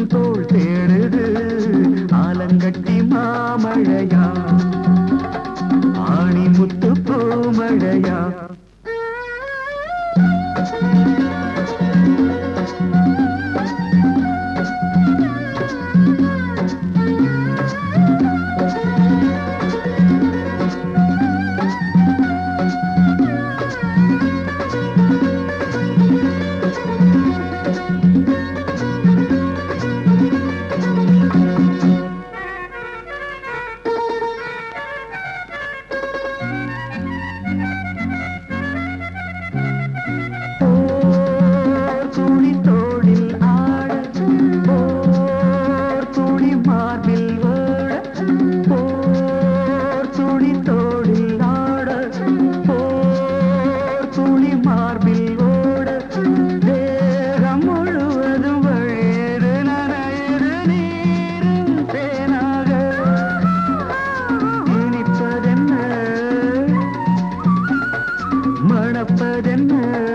உன் தோள் தேடுது ஆலங்கட்டி மாமழையா ஆணி முத்து பூமழையா ஓர் துளி தோளில் ஆட ஓர் துளி மார்பில் ஓட ஓர் துளி தோளில் ஆட ஓர் துளி மார்பில் ஓட தேகம் முழுவதும் வழியது நனையது நீரும் தேனாக இனிப்பதென்ன மணப்பதென்ன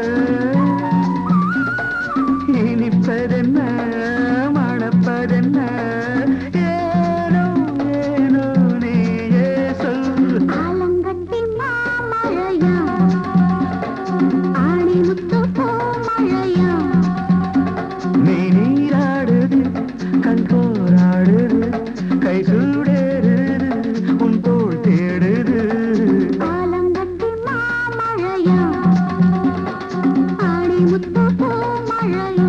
இனிப்பதென்ன மணப்பதென்ன ஏனோ ஏனோ நீயே சொல் ஆலங்கட்டி மாமழையா ஆணி முத்து பூமழையா நீ நீராடுது கண் போராடுது கை சூடேறுது உன் தோள் தேடுது ஆலங்கட்டி மாமழையா ஆணி முத்து பூமழையா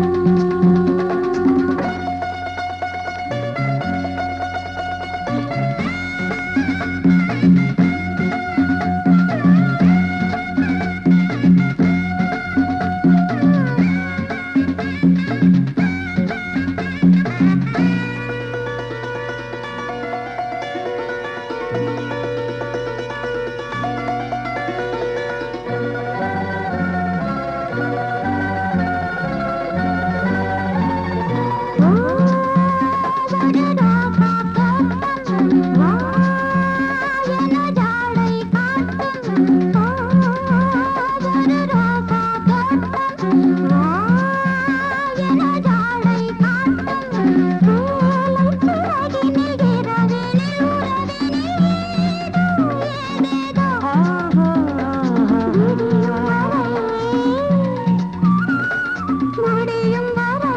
முடியும் வரை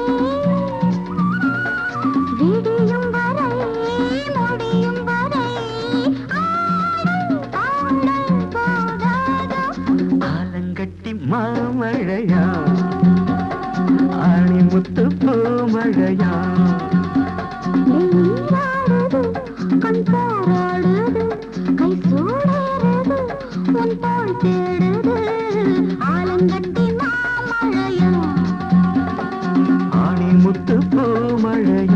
விடியும் வரை முடியும் வரை ஆடும் பாடல் போகாதோ ஆலங்கட்டி மாமழையா ஆணி முத்து பூமழையா நீராடுது கண் போராடுது கை சூடேறுது உன் தோள் தேடுது ஆலங்கட்டி மாமழையா ஆணி முத்து பூமழையா